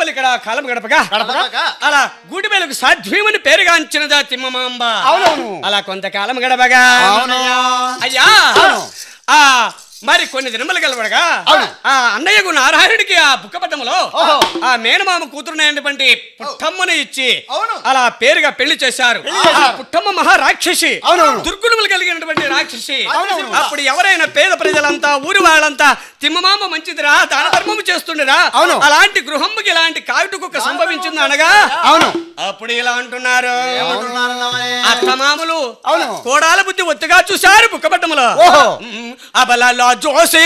తిమ్మమాంబలు ఇక్కడ కాలం గడపగా గడపగా? అలా గూటిమేలకు సాధ్వీమని పేరుగాంచినదా తిమ్మమాంబ అవునవును. అలా కొంతకాలం గడపగా అవునయ్యా అయ్యా అవును. ఆ మరి కొన్ని దినములు కలవడగా అవును. ఆ అన్నయ్యకు నారాయణుడికి ఆ బుక్కపట్టములో ఓహో. ఆ మేనమామ కూతురునైనటువంటి పుట్టమ్మను ఇచ్చి అవును. అలా పేరుగా పెళ్లి చేశారు పెళ్లి చేశారు. ఆ పుట్టమ్మ మహారాక్షసి అవునవును. దుర్గుణములు కలిగినటువంటి రాక్షసి అవునవును. అప్పుడు ఎవరైనా పేద ప్రజలంతా ఊరి వాళ్ళంతా తిమ్మమామ మంచిదిరా దాన ధర్మము చేస్తుండరా అవును. అలాంటి గృహముకి ఇలాంటి కావిటి కుక్క సంభవించింది అనగా అవును అప్పుడు ఇలా అంటున్నారు ఏమంటున్నారన్నా మరి? అత్తమామలు అవును. కోడాల బుద్ధి ఒత్తిగా చూశారు బుక్కపట్టములో ఓహో. మ్, అబలలో జోసి